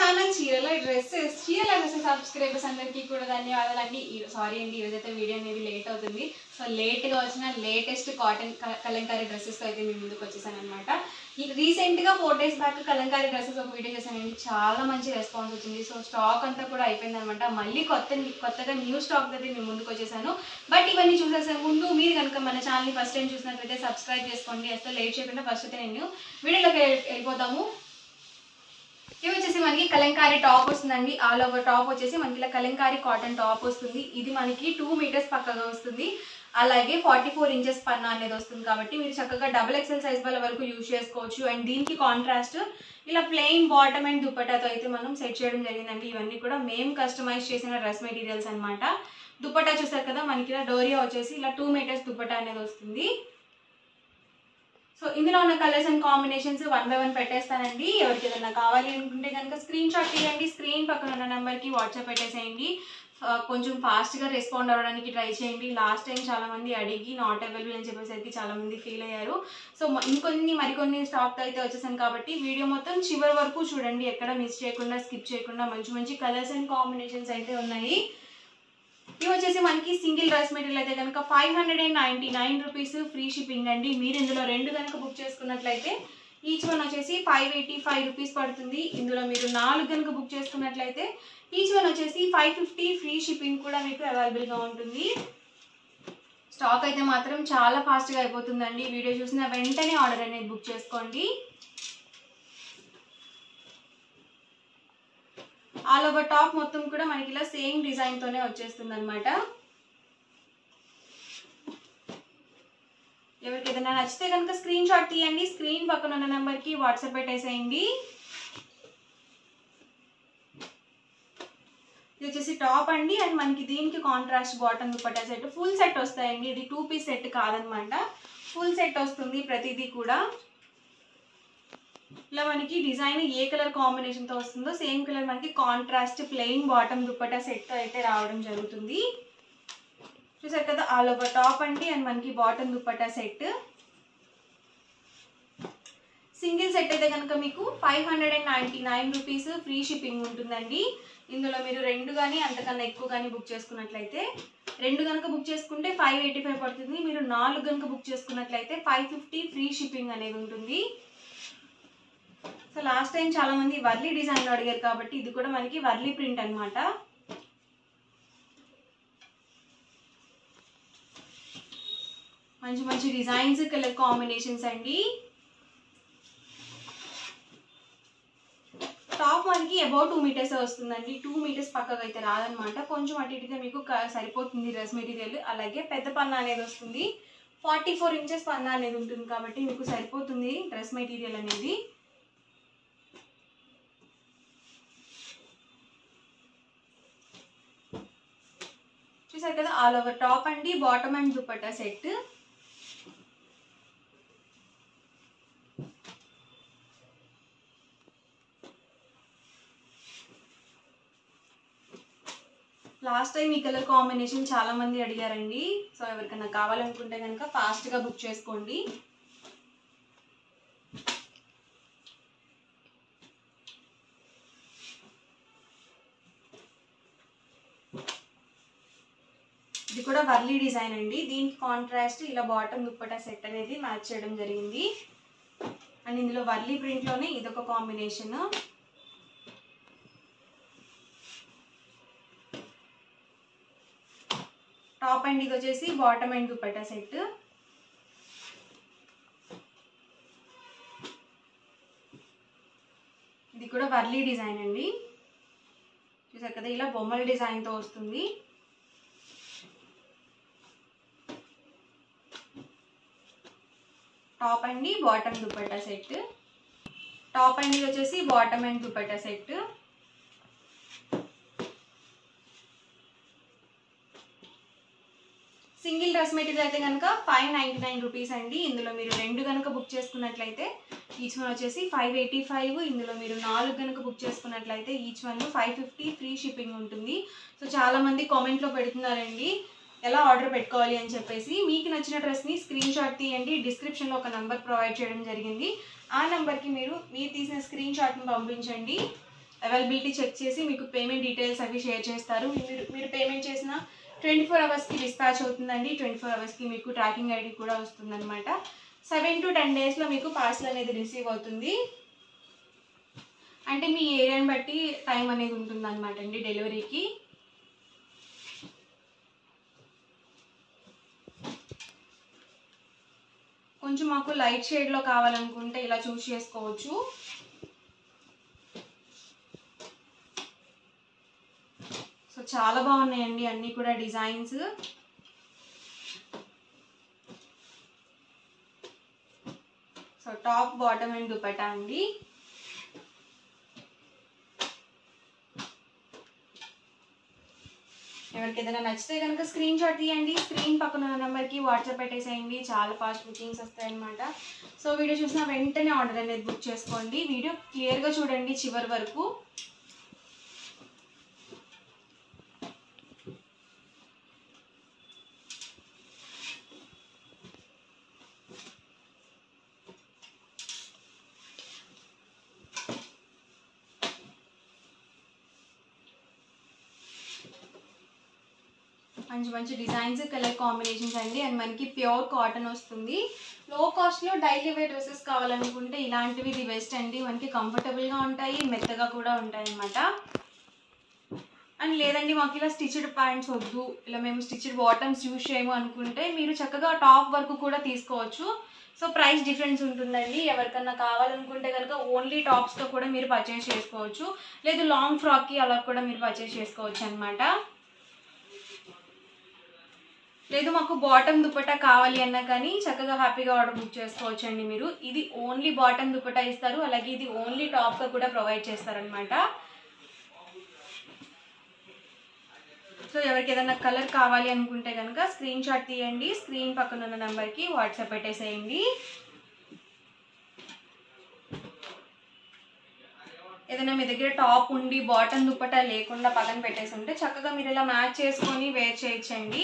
channel చీరల dresses చీరల dresses subscribers అందరికీ కూడా ధన్యవాదాలు అండి సారీ అండి ఈరోజైతే వీడియో అనేది లేట్ అవుతుంది సో లేట్గా వచ్చిన లేటెస్ట్ కాటన్ కలంకారీ డ్రెస్సెస్తో అయితే మీ ముందుకు వచ్చేసాను అనమాట రీసెంట్గా four days back Kalamkari dresses ఒక వీడియో చేశానండి చాలా మంచి రెస్పాన్స్ వచ్చింది సో స్టాక్ అంతా కూడా అయిపోయింది అనమాట మళ్ళీ కొత్త కొత్తగా న్యూ స్టాక్ అయితే మీ ముందుకు వచ్చేసాను బట్ ఇవన్నీ చూసేసే ముందు మీరు కనుక మన ఛానల్ని ఫస్ట్ టైం చూసినట్లయితే సబ్స్క్రైబ్ చేసుకోండి అసలు లేట్ చేయకుండా ఫస్ట్ అయితే నేను వీడియోలోకి వెళ్ళిపోతాము ఇవి వచ్చేసి మనకి కలంకారీ టాప్ వస్తుందండి ఆల్ ఓవర్ టాప్ వచ్చేసి మనకి ఇలా కలంకారీ కాటన్ టాప్ వస్తుంది ఇది మనకి టూ మీటర్స్ పక్కగా వస్తుంది అలాగే ఫార్టీ ఫోర్ ఇంచెస్ పన్నా అనేది వస్తుంది కాబట్టి మీరు చక్కగా డబుల్ ఎక్సెల్ సైజ్ వాళ్ళ వరకు యూజ్ చేసుకోవచ్చు అండ్ దీనికి కాంట్రాస్ట్ ఇలా ప్లెయిన్ బాటమ్ అండ్ దుపట్టాతో అయితే మనం సెట్ చేయడం జరిగిందండి ఇవన్నీ కూడా మేము కస్టమైజ్ చేసిన డ్రెస్ మెటీరియల్స్ అన్నమాట దుపట్టా చూసారు కదా మనకి ఇలా డోరియా వచ్చేసి ఇలా టూ మీటర్స్ దుపట్టా అనేది వస్తుంది సో ఇందులో ఉన్న colours and combinations one by one పెట్టేస్తానండి ఎవరికి ఏదైనా కావాలి అనుకుంటే కనుక స్క్రీన్ షాట్ తీయండి స్క్రీన్ పక్కన ఉన్న నెంబర్కి వాట్సాప్ పెట్టేసేయండి ఆ, కొంచెం ఫాస్ట్గా రెస్పాండ్ అవ్వడానికి ట్రై చేయండి లాస్ట్ టైం చాలా మంది అడిగి నాట్ అవైలబుల్ అని చెప్పేసరికి చాలా మంది ఫీల్ అయ్యారు సో మ- ఇంకొన్ని మరికొన్ని స్టాక్ అయితే వచ్చేసాను కాబట్టి వీడియో మొత్తం చివరి వరకు చూడండి ఎక్కడ మిస్ చేయకుండా స్కిప్ చేయకుండా మంచి మంచి కలర్స్ అండ్ కాంబినేషన్స్ అయితే ఉన్నాయి ఇవి వచ్చేసి మనకి సింగిల్ డ్రెస్ మెటీరియల్ అయితే కనుక five hundred and ninety nine rupees free shipping అండి మీరు ఇందులో రెండు కనుక బుక్ చేసుకున్నట్లయితే ఈచ్ వన్ వచ్చేసి ఫైవ్ ఎయిటీ ఫైవ్ రూపీస్ పడుతుంది ఇందులో మీరు నాలుగు కనుక బుక్ చేసుకున్నట్లయితే ఈచ్ వన్ వచ్చేసి ఫైవ్ ఫిఫ్టీ ఫ్రీ షిప్పింగ్ కూడా మీకు అవైలబుల్గా ఉంటుంది స్టాక్ అయితే మాత్రం చాలా ఫాస్ట్గా అయిపోతుందండి వీడియో చూసిన వెంటనే ఆర్డర్ అనేది బుక్ చేసుకోండి ఆల్ ఓవర్ టాప్ మొత్తం కూడా మనకి ఇలా సేమ్ డిజైన్ తోనే వచ్చేస్తుంది అనమాట ఎవరికి ఏదైనా నచ్చితే కనుక స్క్రీన్ షాట్ తీయండి స్క్రీన్ పక్కన ఉన్న నెంబర్కి వాట్సాప్ పెట్టేసేయండి ఇది వచ్చేసి టాప్ అండి అండ్ మనకి దీనికి contrast bottom dupatta set full set వస్తాయండి ఇది టూ పీస్ సెట్ కాదనమాట ఫుల్ సెట్ వస్తుంది ప్రతిదీ కూడా ఇలా మనకి డిజైన్ ఏ కలర్ కాంబినేషన్తో వస్తుందో సేమ్ కలర్ మనకి కాంట్రాస్ట్ ప్లెయిన్ బాటమ్ దుపట్టా సెట్తో అయితే రావడం జరుగుతుంది చూసారు కదా ఆల్ ఓవర్ టాప్ అండి అండ్ మనకి bottom dupatta set single set అయితే కనుక మీకు five hundred and ninety nine rupees free shipping ఉంటుందండి ఇందులో మీరు రెండు కానీ అంతకన్నా ఎక్కువ కానీ బుక్ చేసుకున్నట్లయితే రెండు కనుక బుక్ చేసుకుంటే ఫైవ్ ఎయిటీ ఫైవ్ పడుతుంది మీరు నాలుగు కనుక బుక్ చేసుకున్నట్లయితే ఫైవ్ ఫిఫ్టీ ఫ్రీ షిప్పింగ్ అనేది ఉంటుంది సో లాస్ట్ టైం చాలా మంది వర్లీ డిజైన్లో అడిగారు కాబట్టి ఇది కూడా మనకి వర్లీ ప్రింట్ అన్నమాట మంచి మంచి డిజైన్స్ కలర్ కాంబినేషన్స్ అండి టాప్ మనకి అబౌట్ టూ మీటర్స్ వస్తుందండి టూ మీటర్స్ పక్కగా అయితే రాదనమాట కొంచెం అటు ఇటుగా మీకు క- సరిపోతుంది డ్రెస్ మెటీరియల్ అలాగే పెద్ద పన్నా అనేది వస్తుంది ఫార్టీ ఫోర్ ఇంచెస్ పన్నా అనేది ఉంటుంది కాబట్టి మీకు సరిపోతుంది డ్రెస్ మెటీరియల్ అనేది చూసారు కదా ఆల్ ఓవర్ టాప్ అండి bottom and dupatta set last time ఈ కలర్ కాంబినేషన్ చాలా మంది అడిగారండి సో ఎవరికైనా కావాలనుకుంటే కనుక ఫాస్ట్గా బుక్ చేసుకోండి ఇది కూడా వర్లీ డిజైన్ అండి దీనికి కాంట్రాస్ట్ ఇలా బాటమ్ దుప్పటా సెట్ అనేది మ్యాచ్ చేయడం జరిగింది అండ్ ఇందులో వర్లీ ప్రింట్లోనే ఇదొక కాంబినేషన్ టాప్ అండ్ ఇది వచ్చేసి బాటమ్ అండ్ దుపట్టా సెట్ ఇది కూడా వర్లీ డిజైన్ అండి చూసారు కదా ఇలా బొమ్మల డిజైన్తో వస్తుంది టాప్ అండి బాటమ్ దుపట్టా సెట్ టాప్ అండి వచ్చేసి bottom and dupatta set single dress material అయితే కనుక ఫైవ్ నైంటీ నైన్ రూపీస్ అండి ఇందులో మీరు రెండు కనుక బుక్ చేసుకున్నట్లయితే ఈచ్ వన్ వచ్చేసి ఫైవ్ ఎయిటీ ఫైవ్ ఇందులో మీరు నాలుగు కనుక బుక్ చేసుకున్నట్లయితే each one five fifty free shipping ఉంటుంది సో చాలా మంది కామెంట్లో పెడుతున్నారండి ఎలా ఆర్డర్ పెట్టుకోవాలి అని చెప్పేసి మీకు నచ్చిన డ్రెస్ని స్క్రీన్ షాట్ తీయండి డిస్క్రిప్షన్లో ఒక నంబర్ ప్రొవైడ్ చేయడం జరిగింది ఆ నెంబర్కి మీరు మీరు తీసిన స్క్రీన్ షాట్ని పంపించండి అవైలబిలిటీ చెక్ చేసి మీకు పేమెంట్ డీటెయిల్స్ అవి షేర్ చేస్తారు మీరు మీరు పేమెంట్ చేసిన ట్వంటీ ఫోర్ అవర్స్కి డిస్పాచ్ అవుతుందండి ట్వంటీ ఫోర్ అవర్స్కి మీకు ట్రాకింగ్ ఐడి కూడా వస్తుందన్నమాట సెవెన్ టు టెన్ డేస్లో మీకు పార్సల్ అనేది రిసీవ్ అవుతుంది అంటే మీ ఏరియాని బట్టి టైం అనేది ఉంటుంది అనమాట అండి డెలివరీకి కొంచెం మాకు లైట్ షేడ్లో కావాలనుకుంటే ఇలా చూస్ చేసుకోవచ్చు సో చాలా బాగున్నాయండి అన్నీ కూడా designs so top bottom and dupatta అండి ఎవరికి ఏదైనా నచ్చితే కనుక స్క్రీన్ షాట్ తీయండి స్క్రీన్ పక్కన ఉన్న నెంబర్కి వాట్సాప్ పెట్టేసేయండి చాలా ఫాస్ట్ బుకింగ్స్ వస్తాయి అనమాట సో వీడియో చూసిన వెంటనే ఆర్డర్ అనేది బుక్ చేసుకోండి వీడియో క్లియర్గా చూడండి చివరి వరకు మంచి మంచి డిజైన్స్ కలర్ కాంబినేషన్స్ అండి అండ్ మనకి ప్యూర్ కాటన్ వస్తుంది లో కాస్ట్లో డైలీ వేర్ డ్రెస్సెస్ కావాలనుకుంటే ఇలాంటివి ది బెస్ట్ అండి మనకి కంఫర్టబుల్గా ఉంటాయి మెత్తగా కూడా ఉంటాయి అన్నమాట అండ్ లేదండి మాకు ఇలా స్టిచ్డ్ ప్యాంట్స్ వద్దు ఇలా మేము స్టిచ్డ్ బాటమ్స్ యూజ్ చేయము అనుకుంటే మీరు చక్కగా టాప్ వరకు కూడా తీసుకోవచ్చు సో ప్రైస్ డిఫరెన్స్ ఉంటుందండి ఎవరికన్నా కావాలనుకుంటే కనుక ఓన్లీ టాప్స్తో కూడా మీరు పర్చేస్ చేసుకోవచ్చు లేదు లాంగ్ ఫ్రాక్కి అలా కూడా మీరు పర్చేస్ చేసుకోవచ్చు అనమాట లేదు మాకు బాటమ్ దుపట్టా కావాలి అన్నా కానీ చక్కగా హ్యాపీగా ఆర్డర్ బుక్ చేసుకోవచ్చు అండి మీరు ఇది ఓన్లీ బాటమ్ దుపట్టా ఇస్తారు అలాగే ఇది ఓన్లీ టాప్గా కూడా ప్రొవైడ్ చేస్తారనమాట సో ఎవరికి ఏదైనా కలర్ కావాలి అనుకుంటే కనుక స్క్రీన్ షాట్ తీయండి స్క్రీన్ పక్కన ఉన్న నెంబర్కి వాట్సాప్ పెట్టేసేయండి ఏదైనా మీ దగ్గర టాప్ ఉండి బాటమ్ దుపట్టా లేకుండా పక్కన పెట్టేసి ఉంటే చక్కగా మీరు ఇలా మ్యాచ్ చేసుకొని వేర్ చేయొచ్చండి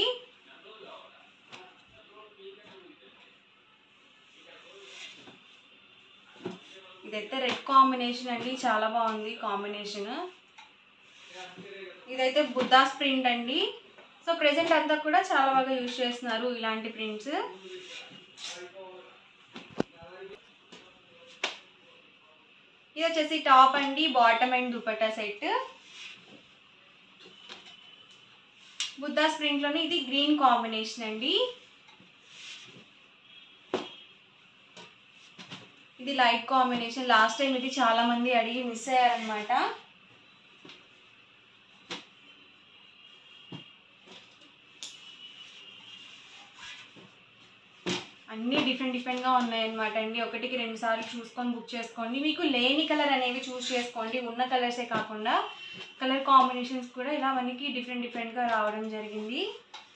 ఇదైతే రెడ్ కాంబినేషన్ అండి చాలా బాగుంది కాంబినేషన్ ఇదైతే బుద్ధాస్ ప్రింట్ అండి సో ప్రెసెంట్ అంతా కూడా చాలా బాగా యూజ్ చేస్తున్నారు ఇలాంటి ప్రింట్స్ ఇది వచ్చేసి టాప్ అండి bottom and dupatta set Buddha's ప్రింట్లోనే ఇది గ్రీన్ కాంబినేషన్ అండి ఇది లైట్ కాంబినేషన్ లాస్ట్ టైం ఇది చాలా మంది అడిగి మిస్ అయ్యారనమాట అన్నీ డిఫరెంట్ డిఫరెంట్గా ఉన్నాయన్నమాట అండి ఒకటికి రెండు సార్లు చూసుకొని బుక్ చేసుకోండి మీకు లేని కలర్ అనేవి చూస్ చేసుకోండి ఉన్న కలర్సే కాకుండా కలర్ కాంబినేషన్స్ కూడా ఇలా మనకి డిఫరెంట్ డిఫరెంట్గా రావడం జరిగింది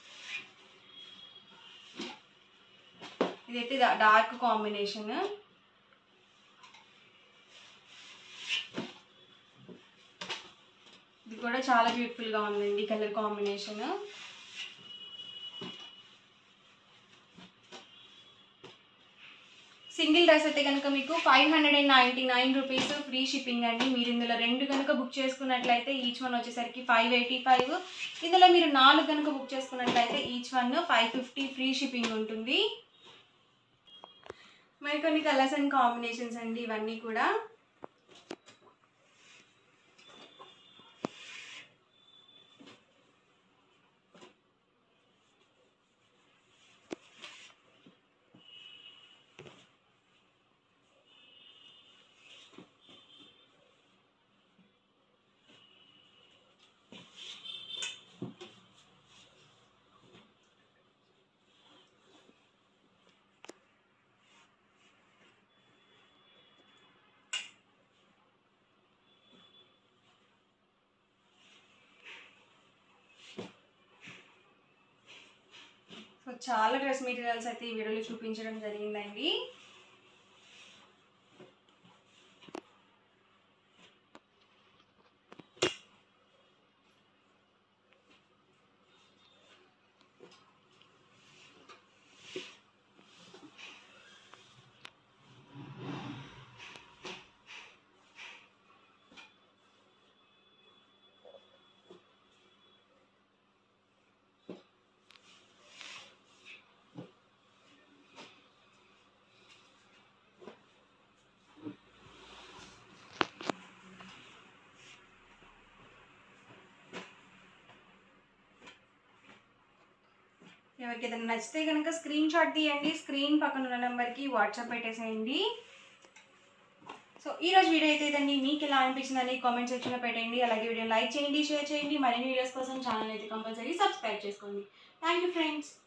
ఇదైతే డార్క్ కాంబినేషన్ ఇది కూడా చాలా బ్యూటిఫుల్గా ఉందండి కలర్ కాంబినేషన్ సింగిల్ డ్రెస్ అయితే కనుక మీకు five hundred and ninety nine rupees free shipping అండి మీరు ఇందులో రెండు కనుక బుక్ చేసుకున్నట్లయితే ఈచ్ వన్ వచ్చేసరికి ఫైవ్ ఎయిటీ ఫైవ్ ఇందులో మీరు నాలుగు కనుక బుక్ చేసుకున్నట్లయితే each one five fifty free shipping ఉంటుంది మరి కొన్ని కలర్స్ అండ్ కాంబినేషన్స్ అండి ఇవన్నీ కూడా సో చాలా డ్రెస్ మెటీరియల్స్ అయితే ఈ వీడియోలో చూపించడం జరిగిందండి ఎవరికి ఏదైనా నచ్చితే కనుక స్క్రీన్ షాట్ తీయండి స్క్రీన్ పక్కన ఉన్న నెంబర్కి వాట్సాప్ పెట్టేసేయండి సో ఈ రోజు వీడియో అయితే ఇదండి మీకు ఎలా అనిపించిందని కామెంట్ సెక్షన్లో పెట్టండి అలాగే వీడియో లైక్ చేయండి షేర్ చేయండి మరిన్ని వీడియోస్ కోసం ఛానల్ అయితే కంపల్సరీ సబ్స్క్రైబ్ చేసుకోండి థ్యాంక్ యూ ఫ్రెండ్స్